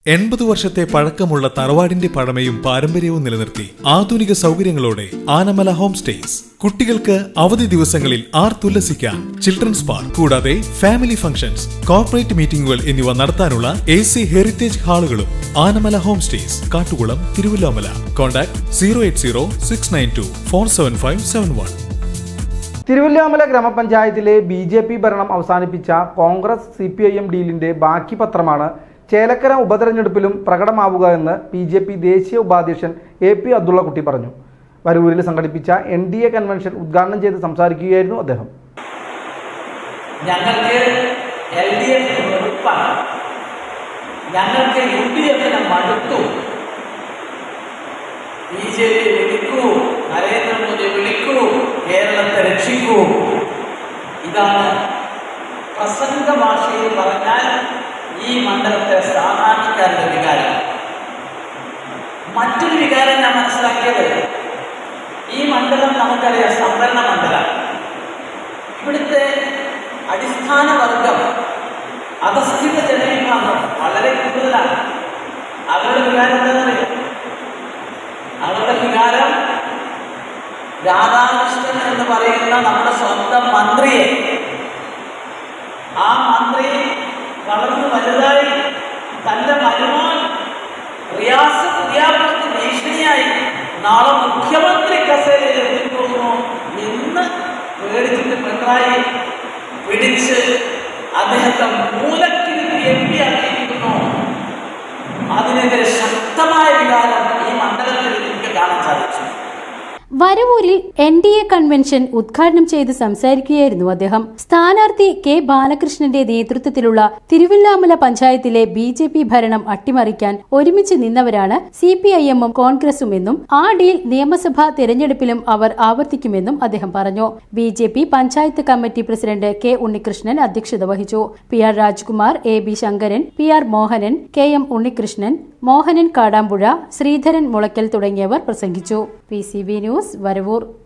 എൺപത് വർഷത്തെ പഴക്കമുള്ള തറവാടിന്റെ പഴമയും പാരമ്പര്യവും നിലനിർത്തി ആധുനിക സൗകര്യങ്ങളോടെ ആനമല ഹോം സ്റ്റേസ് കുട്ടികൾക്ക് അവധി ദിവസങ്ങളിൽ ആർത്തുല്ലസിക്കാൻ ചിൽഡ്രൻസ് പാർക്ക് കൂടാതെ ഫാമിലി ഫംഗ്ഷൻസ് കോർപ്പറേറ്റ് മീറ്റിംഗുകൾ എന്നിവ നടത്താനുള്ള എ സി ഹെറിറ്റേജ് ഹാളുകളും Anamala home stays Kattukulam Thiruvilwamala contact zero eight zero six nine two four seven five seven one Thiruvilwamala ഗ്രാമപഞ്ചായത്തിലെ ബി ജെ പി ഭരണം അവസാനിപ്പിച്ച Congress C P I M ഡീലിന്റെ ബാക്കി പത്രമാണ് ചേലക്കര ഉപതെരഞ്ഞെടുപ്പിലും പ്രകടമാവുക എന്ന് ബി ജെ പി ദേശീയ ഉപാധ്യക്ഷൻ എ പി അബ്ദുള്ളക്കുട്ടി പറഞ്ഞു വരൂരിൽ സംഘടിപ്പിച്ച എൻ ഡി എ കൺവെൻഷൻ ഉദ്ഘാടനം ചെയ്ത് സംസാരിക്കുകയായിരുന്നു അദ്ദേഹം ഞങ്ങൾക്ക് എൽ ഡി എഫ് വെറുപ്പാണ് ഞങ്ങൾക്ക് യു ഡി എഫിനെ മടുത്തു ബി ജെ പി വിളിക്കൂ നരേന്ദ്രമോദി വിളിക്കൂ കേരളത്തെ രക്ഷിക്കൂ ഇതാണ് പ്രസംഗ ഭാഷയിൽ പറഞ്ഞാൽ ഈ മണ്ഡലത്തെ സാധാരണക്കാരുടെ വികാരം മറ്റൊരു വികാരം ഞാൻ മനസ്സിലാക്കിയത് ഈ മണ്ഡലം നമുക്കറിയാം സംവരണ മണ്ഡലം ഇവിടുത്തെ അടിസ്ഥാന വർഗം അധസ്ഥിത ജനവിഭാഗം വളരെ കൂടുതലാണ് അവരുടെ വികാരം എന്താണെന്നറിയോ അവരുടെ വികാരം രാധാകൃഷ്ണൻ എന്ന് പറയുന്ന നമ്മുടെ സ്വന്തം മന്ത്രിയെ ആ മന്ത്രി വളർന്നു വലുതായി തന്റെ മരുമാൻ റിയാസ് പുതിയാപ്പുറത്ത് ഭീഷണിയായി നാളെ മുഖ്യമന്ത്രി കസേരയിൽ എത്തിപ്പോകുന്നു എന്ന് പേടിച്ചിട്ട് പിണറായി പിടിച്ച് അദ്ദേഹത്തെ മൂലക്കിരുത്തി എം പി ആക്കിയിരിക്കുന്നു അതിനെതിരെ ശക്തമായ വികാരം ഈ മണ്ഡലത്തിൽ എനിക്ക് കാണാൻ സാധിച്ചു വരവൂരിൽ എൻ ഡി എ കൺവെൻഷൻ ഉദ്ഘാടനം ചെയ്ത് സംസാരിക്കുകയായിരുന്നു അദ്ദേഹം സ്ഥാനാർത്ഥി കെ ബാലകൃഷ്ണന്റെ നേതൃത്വത്തിലുള്ള തിരുവല്ലാമല പഞ്ചായത്തിലെ ബി ജെ പി ഭരണം അട്ടിമറിക്കാൻ ഒരുമിച്ച് നിന്നവരാണ് സി പി ഐ എമ്മും കോൺഗ്രസും എന്നും ആ ഡീൽ നിയമസഭാ തെരഞ്ഞെടുപ്പിലും അവർ ആവർത്തിക്കുമെന്നും അദ്ദേഹം പറഞ്ഞു B J P panchayat committee president K Unnikrishnan അധ്യക്ഷത വഹിച്ചു P R Rajkumar A B Sankaran P R Mohanan K M Unnikrishnan Mohanan Kadampuzha Sreedharan Mulakkal തുടങ്ങിയവർ പ്രസംഗിച്ചു P C B news Varavoor